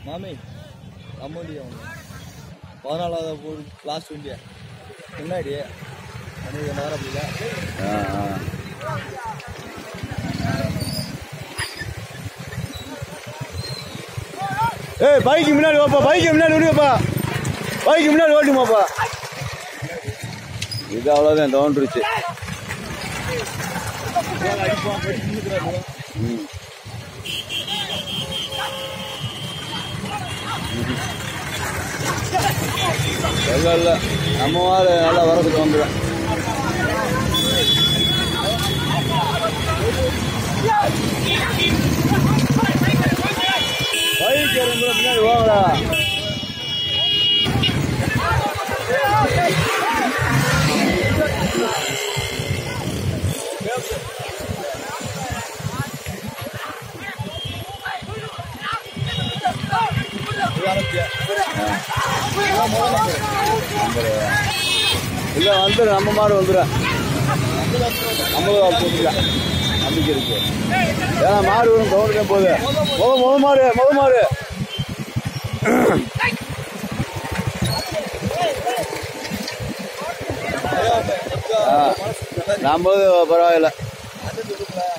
மாமி அம்மோண்டி அவங்க பதினாலாவது போர் லாஸ்ட் வண்டியா முன்னாடி அன்னைக்கு நேரம் அப்படில ஆ ஆ ஏய் பைக்கு முன்னாடி வாப்பா பைக்கு முன்னாடி விடுங்கப்பா பைக்கு முன்னாடி ஓட்டுமாப்பா இது அவ்வளோதான் தோன்றுச்சு ம் இல்லை இல்லை நம்ம மாதிரி நல்லா வரதுக்கு வந்துடும் பைக் இறங்குற முன்னாடி வாங்கடா இல்ல வந்துடும் நம்ம மாடு வந்துடும் ஐம்பது ரூபா போட்டுக்கலாம் நம்பிக்கை இருக்கு ஏன்னா மாடு வரும் கவுண்ட் போகுது முத முத மாடு முத மாடு ஆ, நாற்பது பரவாயில்ல